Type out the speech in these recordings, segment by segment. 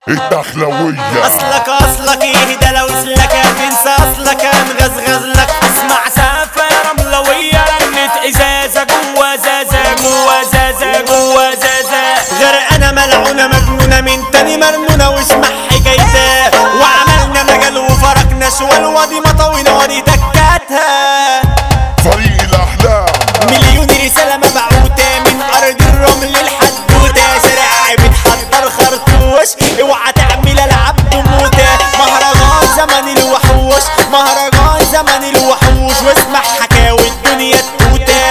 الدخلوية اصلك اصلك يهدى لو سلك تنسى اصلك مغزغز لك اسمع سافة رملوية رنت ازازة جوا زازة جوا زازة جوا زازة غير انا ملعونة مجنونة من تاني مرنونة واسمع حكايتها وعملنا مجال وفرقنا شوال وادي مطاوينا وادي تكاتها فريق الأحلام مليون رسالة مبعوثة من أرض الرمل الحدودة زرع بتحضر خرطوش اوعى تعمل ألعاب بموتة مهرجان زمن الوحوش مهرجان زمن الوحوش واسمع حكاوي الدنيا التوتة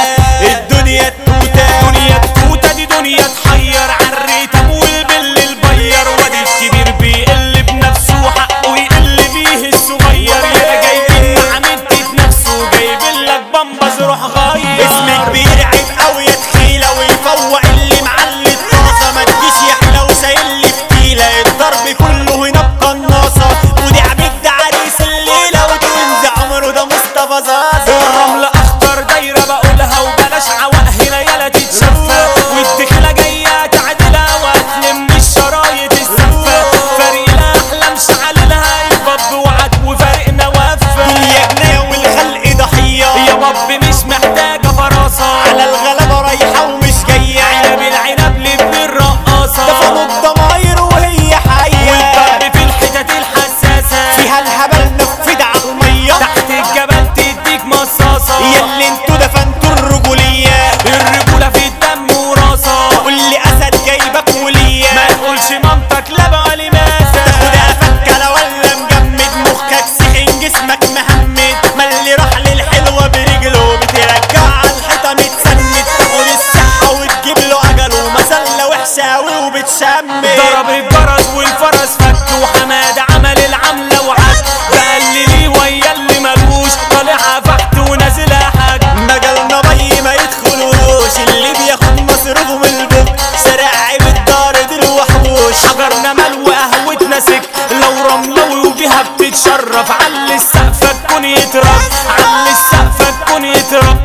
الدنيا التوتة دنيا التوتة دي دنيا تحير عالريتم والبل البير وادي الكبير بيقل بنفسه حقه يقل بيه الصغير يا جايبين عملت نفسه جايبين لك بمبز روح غير اسم كبير عيب قوي يا تخيلة ويفوق اللي معلي الطاسة ما تجيش يحلى وسايل لي فتيلة الضرب كله هنا بقناصة ودي عبيد عريس الليلة وتوينز عمره ده مصطفى زازا الرمل اخضر دايره بقولها وبلاش عوق هنا يلا تتشفى والدخله جايه تعدلها وهتلم الشرايط السفه فريق الاحلام شعللها الباب وعد وفريقنا وفى دنيا جناية والخلق ضحية يا باب مش محتاجه فراسه على الغلبة رايحة ومش جاية عنب العنب لابن الرقاصه دفنوا الضماير وهي حية والضرب في الحتت الحساسه فيها الهبل نفذ على المية تحت الجبل تديك مصاصه ياللي انتوا دفنتوا الرجولية الرجوله في الدم وراسه واللي أسد جايبك وليا ما تقولش مامتك لا بقى لماذا تاخدها فكة ولا مجمد مخك سخن جسمك مهمد ما اللي راح للحلوة برجله بترجع على الحيطة متسند تاخد الصحة وتجيب له أجله مسلة وحشة أوي وبتشمد ضرب الجرس والفرس فك وحماد عمل العملة وعد بقى اللي ليه ويا اللي ملوش طالعها فحت ونازلها حاج مجالنا بي ما يدخلوش اللي بياخد مصروفه من البوك شارع عيب الدار دي الوحوش حجرنا مال وقهوتنا سك لو رملوي وبيها بتتشرف علي السقف تكون يترف علي السقف تكون يترف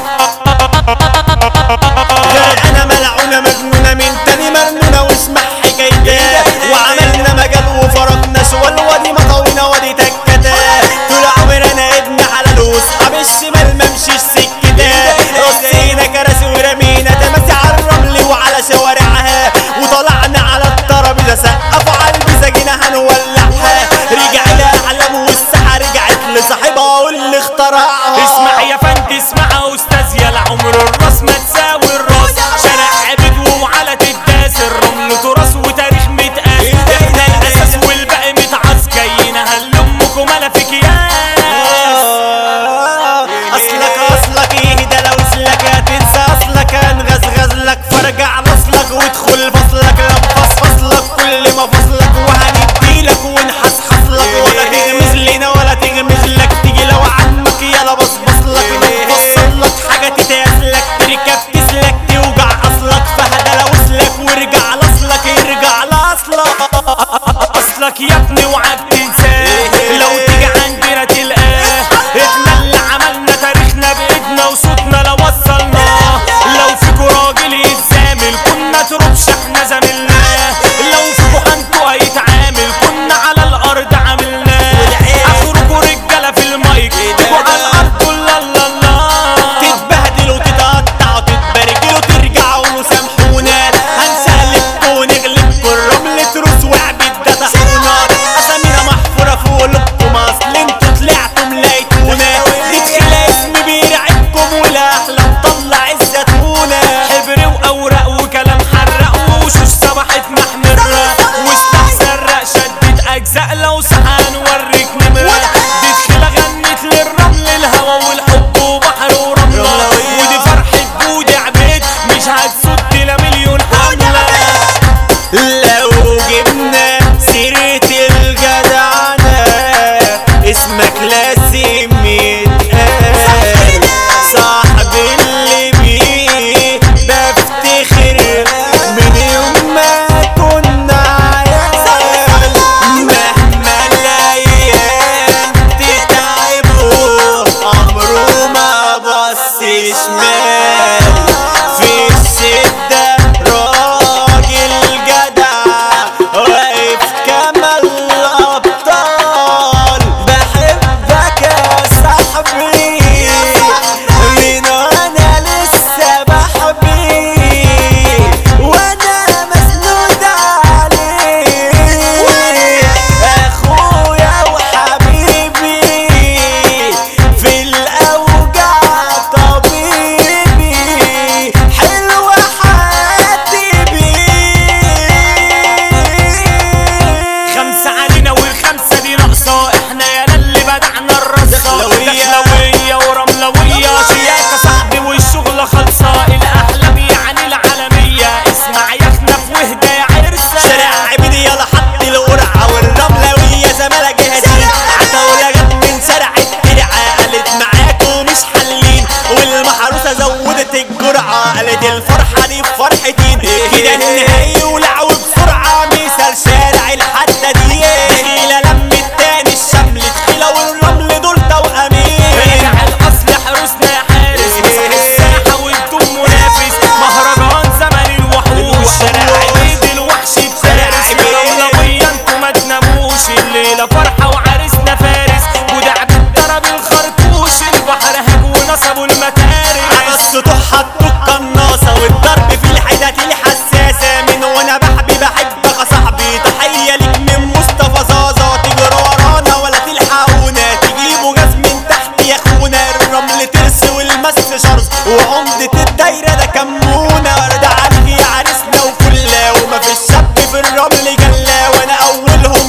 غير انا ملعونة مجنونة من تاني مرنونة واسمع حكايتها وعملنا مجال وفرقنا سوال وادي مطاوينا وادي تكتا طول عمرنا ابن حلال واصحاب الشمال ممشيش سكتها رصينا كراسي ورمينا تماسي على الرمل وعلى شوارعها وطلعنا على الترابيزة سقفوا على البسجينة هنولعها رجع لها احلام والسما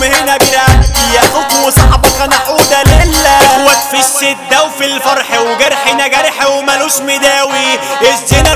لكم هنا برقبتي اخوك وصاحبك انا حوده لله اخوات في الشده وفي الفرح وجرحنا جرح وملوش مداوي الزنا